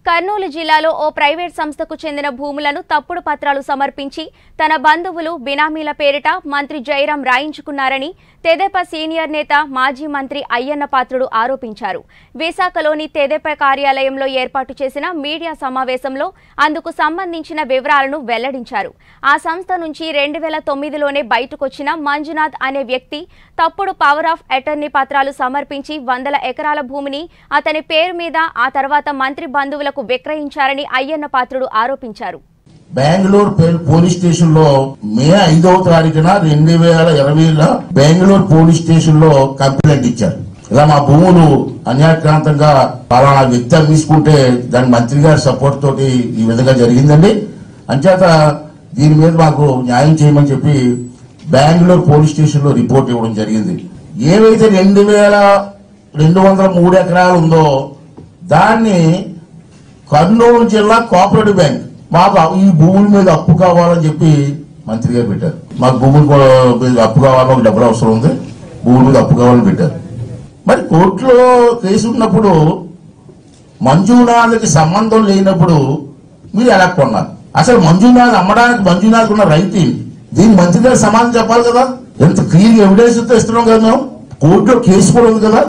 కర్నూలు జిల్లాలో ఓ ప్రైవేట్ సంస్థకు చెందిన భూములను తప్పుడు పత్రాలు సమర్పించి తన బంధువులు బినామీల పేరిట మంత్రి జయరాం రాయించుకున్నారని తెదేపా సీనియర్ నేత మాజీ మంత్రి అయ్యన్న పాత్రుడు ఆరోపించారు విశాఖలోని తెదేపా కార్యాలయంలో ఏర్పాటు చేసిన మీడియా సమావేశంలో అందుకు సంబంధించిన వివరాలను వెల్లడించారు ఆ సంస్థ నుంచి రెండు వేల తొమ్మిదిలోనే బయటకొచ్చిన మంజునాథ్ అనే వ్యక్తి తప్పుడు పవర్ ఆఫ్ అటర్నీ పత్రాలు సమర్పించి వందల ఎకరాల భూమిని అతని పేరు మీద ఆ తర్వాత మంత్రి బంధువులకు విక్రయించారని అయ్యన్న పాత్రుడు ఆరోపించారు బెంగళూరు పే- పోలీస్ స్టేషన్ లో మే ఐదవ తారీఖున రెండు వేల ఇరవైలో బెంగళూరు పోలీస్ స్టేషన్ లో కంప్లైంట్ ఇచ్చారు ఇలా మా భూములు అన్యాక్రాంతంగా పలానా వ్యక్తి అమ్మేసుకుంటే దాని మంత్రి గారి సపోర్ట్ తోటి ఈ విధంగా జరిగిందండి అంచేత దీని మీద మాకు న్యాయం చేయమని చెప్పి బెంగళూరు పోలీస్ స్టేషన్ లో రిపోర్ట్ ఇవ్వడం జరిగింది ఏవైతే రెండు వేల రెండు వందల మూడు ఎకరాలు ఉందో దాన్ని కర్నూలు జిల్లా కోఆపరేటివ్ బ్యాంక్ మాకు ఈ భూముల మీద అప్పు కావాలని చెప్పి మంత్రి గారు పెట్టారు మాకు భూముల కో- మీద అప్పు కావాలని ఒక డబ్బులు అవసరం ఉంది భూముల మీద అప్పు కావాలని పెట్టారు మరి కోర్టులో కేసు ఉన్నప్పుడు మంజునాథ్కి సంబంధం లేనప్పుడు మీరు ఎలా కొన్నారు అసలు మంజునాథ్ అమ్మడానికి మంజునాథ్ ఉన్న రైతు ఏంటి దీని మంత్రి గారు సమాధానం చెప్పాలి కదా ఎంత క్లియర్ ఎవిడెన్స్ ఇస్తున్నాం కదా మేము కోర్టులో కేసు కూడా ఉంది కదా